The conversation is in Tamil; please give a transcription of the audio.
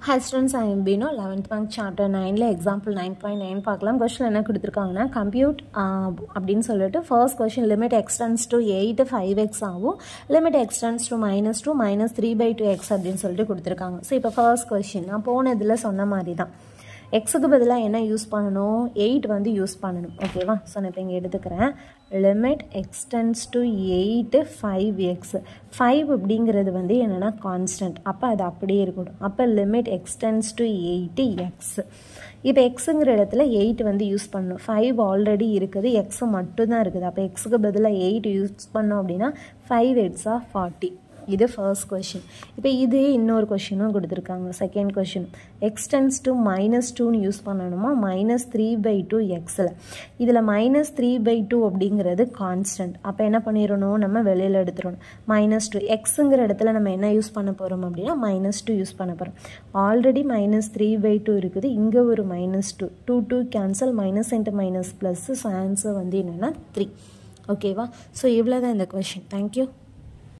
high students I Bino eleventh bank chapter நைனில் எக்ஸாம்பிள் நைன் பாயிண்ட் நைன் பார்க்கலாம் கொஸ்டின் என்ன கொடுத்துருக்காங்கன்னா கம்ப்யூட் அப்படின்னு சொல்லிட்டு first question limit x tends to eight five x ஆகும் limit x tends to minus two minus three by two x அப்படின்னு சொல்லிட்டு கொடுத்துருக்காங்க ஸோ இப்போ ஃபர்ஸ்ட் கொஸ்டின் நான் போனதில் சொன்ன மாதிரி தான் எக்ஸுக்கு பதிலாக என்ன யூஸ் பண்ணணும் எயிட் வந்து யூஸ் பண்ணணும் ஓகேவா ஸோ நான் இப்போ இங்கே எடுத்துக்கிறேன் limit x tends to eight five x five அப்படிங்கிறது வந்து என்னென்னா கான்ஸ்டன்ட் அப்போ அது அப்படியே இருக்கணும் அப்போ limit x tends to eight x இப்போ எக்ஸுங்கிற இடத்துல எயிட் வந்து யூஸ் பண்ணணும் ஃபைவ் ஆல்ரெடி இருக்குது எக்ஸு மட்டும்தான் இருக்குது அப்போ எக்ஸுக்கு பதிலாக எயிட் யூஸ் பண்ணோம் அப்படின்னா ஃபைவ் எயிட்ஸாக ஃபார்ட்டி இது ஃபர்ஸ்ட் கொஷின் இப்போ இதே இன்னொரு கொஷினும் கொடுத்துருக்காங்க second question x tends to minus டூன்னு யூஸ் பண்ணணுமா மைனஸ் த்ரீ பை டூ எக்ஸில் இதில் மைனஸ் த்ரீ பை டூ அப்படிங்கிறது கான்ஸ்டன்ட் அப்போ என்ன பண்ணிடணும் நம்ம வெளியில் எடுத்துடணும் மைனஸ் டூ எக்ஸுங்கிற இடத்துல நம்ம என்ன யூஸ் பண்ண போகிறோம் அப்படின்னா மைனஸ் டூ யூஸ் பண்ண போகிறோம் already minus three by two இருக்குது இங்கே ஒரு minus two two two cancel minus into minus plus answer வந்து என்னென்னா த்ரீ ஓகேவா ஸோ இவ்வளோ தான் இந்த கொஷின் தேங்க்யூ